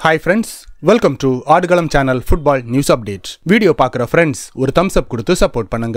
hi friends welcome to Aadukalam channel football news update video பார்க்குற friends ஒரு thumbs up கொடுத்து support பண்ணுங்க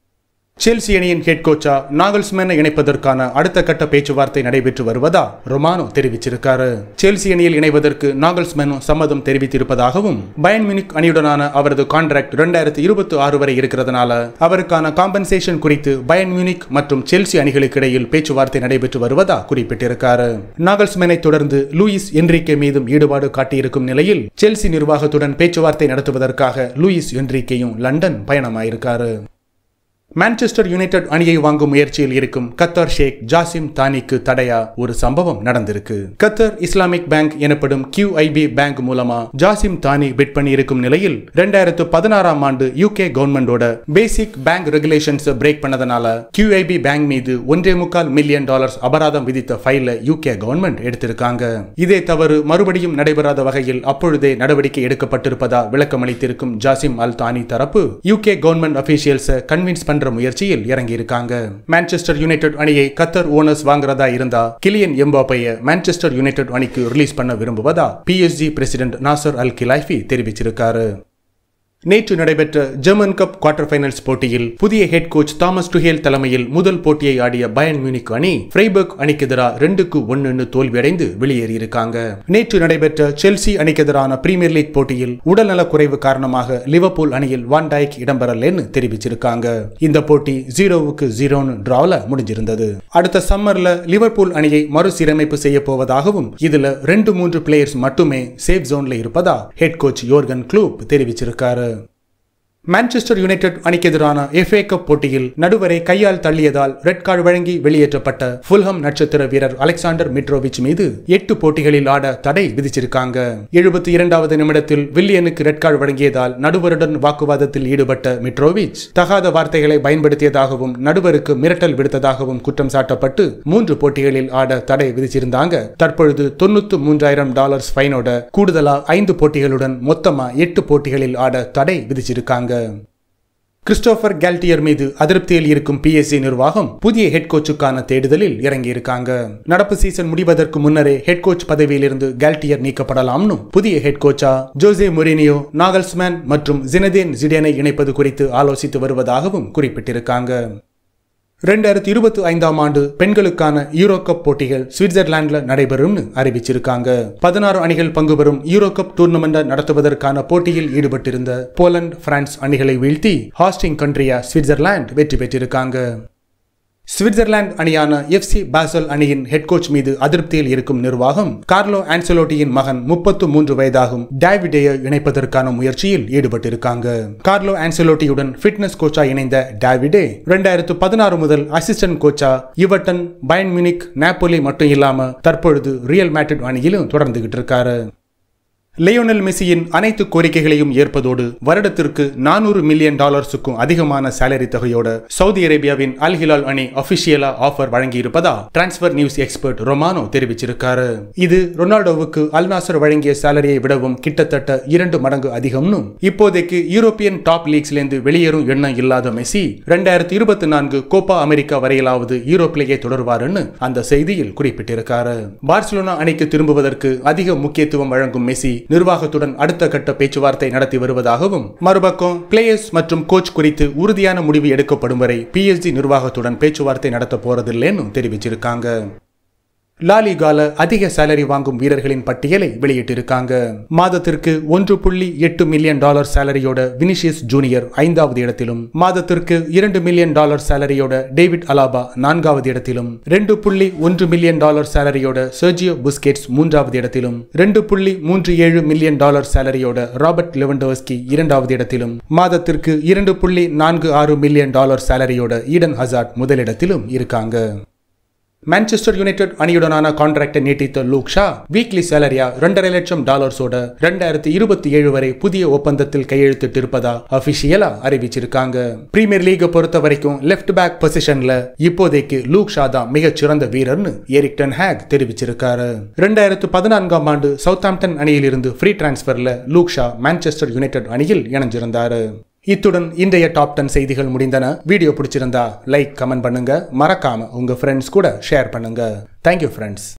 Chelsea அணியின் ஹெட் கோச்சா நாகல்ஸ்மேனை இணைப்பதற்கான அடுத்த கட்ட பேச்சுவார்த்தை நடைபெற்று வருவதா ரொமானோ தெரிவிச்சிருக்காரு செல்சி அணியில் இணைவதற்கு நாகல்ஸ்மேனும் சம்மதம் தெரிவித்திருப்பதாகவும் பயன் மினிக் அணியுடனான அவரது கான்ட்ராக்ட் இரண்டாயிரத்தி இருபத்தி ஆறு வரை இருக்கிறதுனால அவருக்கான காம்பன்சேஷன் குறித்து பயன் மியூனிக் மற்றும் செல்சி அணிகளுக்கு இடையில் பேச்சுவார்த்தை நடைபெற்று வருவதா குறிப்பிட்டிருக்காரு நாகல்ஸ்மேனை தொடர்ந்து லூயிஸ் என்ரிகே மீதும் ஈடுபாடு காட்டியிருக்கும் நிலையில் செல்சி நிர்வாகத்துடன் பேச்சுவார்த்தை நடத்துவதற்காக லூயிஸ் என்ரிகேயும் லண்டன் பயணமாயிருக்காரு மான்செஸ்டர் யுனைடெட் அணியை வாங்கும் முயற்சியில் இருக்கும் கத்தர் ஷேக் ஜாசிம் தானிக்கு தடையா ஒரு சம்பவம் நடந்திருக்கு கத்தர் இஸ்லாமிக் பேங்க் எனப்படும் கியூஐபி பேங்க் மூலமா ஜாசிம் தானி பிட் பண்ணி இருக்கும் நிலையில் ரெண்டாயிரத்து பதினாறாம் ஆண்டு யூகே கவர்மெண்டோட பேசிக் பேங்க் ரெகுலேஷன்ஸ் பிரேக் பண்ணதனால கியூஐபி பேங்க் மீது ஒன்றே முக்கால் மில்லியன் டாலர்ஸ் அபராதம் விதித்த ஃபைல யூகே கவர்மெண்ட் எடுத்திருக்காங்க இதே தவறு மறுபடியும் நடைபெறாத வகையில் அப்பொழுதே நடவடிக்கை எடுக்கப்பட்டிருப்பதா விளக்கமளித்திருக்கும் ஜாசிம் அல் தானி தரப்பு யூகே கவர்மெண்ட் அபிஷியல்ஸை கன்வின்ஸ் பண்ற முயற்சியில் இறங்கி இருக்காங்க மான்செஸ்டர் யுனைடெட் அணியை கத்தர் ஓனர்ஸ் வாங்குறதா இருந்தா கிலியன் எம்பாப்பைய மான்செஸ்டர் யுனைடெட் அணிக்கு ரிலீஸ் பண்ண விரும்புவதா PSG president Nasser Al Khelaifi தெரிவிச்சிருக்காரு நேற்று நடைபெற்ற ஜெர்மன் கப் குவார்டர் ஃபைனல்ஸ் போட்டியில் புதிய ஹெட் கோச் தாமஸ் டுஹேல் தலைமையில் முதல் போட்டியை ஆடிய பயன் மியூனிக் அணி ஃப்ரைபர்க் அணிக்கு எதிராக ரெண்டுக்கு ஒன்னு தோல்வியடைந்து வெளியேறியிருக்காங்க நேற்று நடைபெற்ற செல்சி அணிக்கு எதிரான பிரீமியர் லீக் போட்டியில் உடல்நலக் குறைவு காரணமாக லிவர்பூல் அணியில் வான் டைக் இடம்பெறலன்னு தெரிவிச்சிருக்காங்க இந்த போட்டி ஜீரோவுக்கு ஜீரோன்னு டிராவில் முடிஞ்சிருந்தது அடுத்த சம்மர்ல லிவர்பூல் அணியை மறுசீரமைப்பு செய்ய போவதாகவும் இதுல ரெண்டு மூன்று பிளேயர்ஸ் மட்டுமே சேஃப் ஜோன்ல இருப்பதா ஹெட் கோச் யோர்கன் க்ளூப் தெரிவிச்சிருக்காரு மான்செஸ்டர் யுனைடெட் அணிக்கு எதிரான எஃப்ஏ கப் போட்டியில் நடுவரை கையால் தள்ளியதால் ரெட் கார்டு வழங்கி வெளியேற்றப்பட்ட ஃபுல்ஹம் நட்சத்திர வீரர் அலெக்சாண்டர் மிட்ரோவிச் மீது எட்டு போட்டிகளில் ஆட தடை விதிச்சிருக்காங்க எழுபத்தி இரண்டாவது நிமிடத்தில் வில்லியனுக்கு ரெட் கார்டு வழங்கியதால் நடுவருடன் வாக்குவாதத்தில் ஈடுபட்ட மிட்ரோவிச் தகாத வார்த்தைகளை பயன்படுத்தியதாகவும் நடுவருக்கு மிரட்டல் விடுத்ததாகவும் குற்றம் சாட்டப்பட்டு மூன்று போட்டிகளில் ஆட தடை விதிச்சிருந்தாங்க தற்பொழுது தொண்ணூத்து மூன்றாயிரம் டாலர்ஸ் ஃபைனோட கூடுதலா ஐந்து போட்டிகளுடன் மொத்தமா எட்டு போட்டிகளில் ஆட தடை விதிச்சிருக்காங்க கிறிஸ்டோபர் கேல்டியர் மீது அதிருப்தியில் இருக்கும் பிஎஸ்சி நிர்வாகம் புதிய ஹெட் கோச்சுக்கான தேடுதலில் இறங்கியிருக்காங்க நடப்பு சீசன் முடிவதற்கு முன்னரே ஹெட் கோச் பதவியிலிருந்து கேல்டியர் நீக்கப்படலாம்னு புதிய ஹெட் கோச்சா ஜோசே மொரினியோ நாகல்ஸ்மேன் மற்றும் ஜினதேன் ஜிடேனை இணைப்பது குறித்து ஆலோசித்து வருவதாகவும் குறிப்பிட்டிருக்காங்க ரெண்டாயிரத்தி இருபத்தி ஐந்தாம் ஆண்டு பெண்களுக்கான யூரோ கப் போட்டிகள் சுவிட்சர்லாந்துல நடைபெறும்னு அறிவிச்சிருக்காங்க பதினாறு அணிகள் பங்கு பெறும் யூரோ கப் டூர்னமெண்ட் நடத்துவதற்கான போட்டியில் ஈடுபட்டிருந்த போலந்து பிரான்ஸ் அணிகளை வீழ்த்தி ஹாஸ்டிங் கண்ட்ரியா சுவிட்சர்லாந்து வெற்றி பெற்றிருக்காங்க சுவிட்சர்லாந்து அணியான எஃப்சி பாசல் அணியின் ஹெட் கோச் மீது அதிருப்தியில் இருக்கும் நிர்வாகம் கார்லோ ஆன்சலோட்டியின் மகன் முப்பத்து மூன்று வயதாகும் டேவிடேயை இணைப்பதற்கான முயற்சியில் ஈடுபட்டிருக்காங்க கார்லோ ஆன்சலோட்டியுடன் ஃபிட்னஸ் கோச்சா இணைந்த டேவிடே ரெண்டாயிரத்து பதினாறு முதல் அசிஸ்டன்ட் கோச்சா இவட்டன் பயன் மினிக் நாப்போலி மட்டும் இல்லாம தற்பொழுது ரியல் மேட்ரிட் அணியிலும் தொடர்ந்துகிட்டு இருக்காரு லியோனல் மெஸ்ஸியின் அனைத்து கோரிக்கைகளையும் ஏற்பதோடு வருடத்திற்கு நானூறு மில்லியன் டாலர்ஸுக்கும் அதிகமான சேலரி தொகையோட சவுதி அரேபியாவின் அல் ஹிலால் அணி அபிஷியலா ஆஃபர் வழங்கியிருப்பதா டிரான்ஸ்பர் நியூஸ் எக்ஸ்பர்ட் ரொமானோ தெரிவிச்சிருக்காரு இது ரொனால்டோவுக்கு அல் நாசர் வழங்கிய சேலரியை விடவும் கிட்டத்தட்ட இரண்டு மடங்கு அதிகம்னு இப்போதைக்கு யூரோப்பியன் டாப் லீக்ஸ்லேருந்து வெளியேறும் எண்ணம் இல்லாத மெஸ்ஸி ரெண்டாயிரத்தி இருபத்தி நான்கு கோப்பா அமெரிக்கா வரையிலாவது யூரோப்பிலேயே தொடர்வாருன்னு அந்த செய்தியில் குறிப்பிட்டிருக்காரு பார்சிலோனா அணிக்கு திரும்புவதற்கு அதிக முக்கியத்துவம் வழங்கும் மெஸ்ஸி நிர்வாகத்துடன் அடுத்த கட்ட பேச்சுவார்த்தை நடத்தி வருவதாகவும் மறுபக்கம் பிளேயர்ஸ் மற்றும் கோச் குறித்து உறுதியான முடிவு எடுக்கப்படும் வரை பிஎஸ்ஜி நிர்வாகத்துடன் பேச்சுவார்த்தை நடத்த போறதில்லைன்னு தெரிவிச்சிருக்காங்க லாலிகால அதிக சேலரி வாங்கும் வீரர்களின் பட்டியலை வெளியிட்டிருக்காங்க மாதத்திற்கு ஒன்று புள்ளி எட்டு மில்லியன் டாலர் சேலரியோட வினிஷியஸ் ஜூனியர் ஐந்தாவது இடத்திலும் மாதத்திற்கு இரண்டு மில்லியன் டாலர் சேலரியோட டேவிட் அலாபா நான்காவது இடத்திலும் ரெண்டு புள்ளி ஒன்று மில்லியன் டாலர் சேலரியோட சர்ஜியோ புஸ்கெட்ஸ் மூன்றாவது இடத்திலும் ரெண்டு புள்ளி மூன்று ஏழு மில்லியன் டாலர் சேலரியோட ராபர்ட் லெவன்டோஸ்கி இரண்டாவது இடத்திலும் மாதத்திற்கு இரண்டு புள்ளி நான்கு ஆறு மில்லியன் டாலர் சேலரியோட ஈடன் ஹசார்ட் முதலிடத்திலும் இருக்காங்க மான்செஸ்டர் யுனைடெட் அணியுடனான கான்ட்ராக்டை நீட்டித்த லூக் ஷா வீக்லி சேலரியா ரெண்டரை லட்சம் டாலர்ஸோட ரெண்டாயிரத்தி இருபத்தி ஏழு வரை புதிய ஒப்பந்தத்தில் கையெழுத்திட்டு இருப்பதா அபிஷியலா அறிவிச்சிருக்காங்க பிரீமியர் லீகை பொறுத்த வரைக்கும் லெஃப்ட் பேக் பொசிஷன்ல இப்போதைக்கு லூக் ஷா தான் மிகச் சிறந்த வீரர்னு எரிக்டன் ஹேக் தெரிவிச்சிருக்காரு ரெண்டாயிரத்து பதினான்காம் ஆண்டு சவுத்தாம்டன் அணியிலிருந்து ஃப்ரீ டிரான்ஸ்பர்ல லூக் ஷா மான்செஸ்டர் யுனைடெட் அணியில் இணைஞ்சிருந்தாரு இத்துடன் இன்றைய டாப் டென் செய்திகள் முடிந்தன வீடியோ பிடிச்சிருந்தா லைக் கமெண்ட் பண்ணுங்க மறக்காம உங்க ஃப்ரெண்ட்ஸ் கூட ஷேர் பண்ணுங்க தேங்க்யூ ஃப்ரெண்ட்ஸ்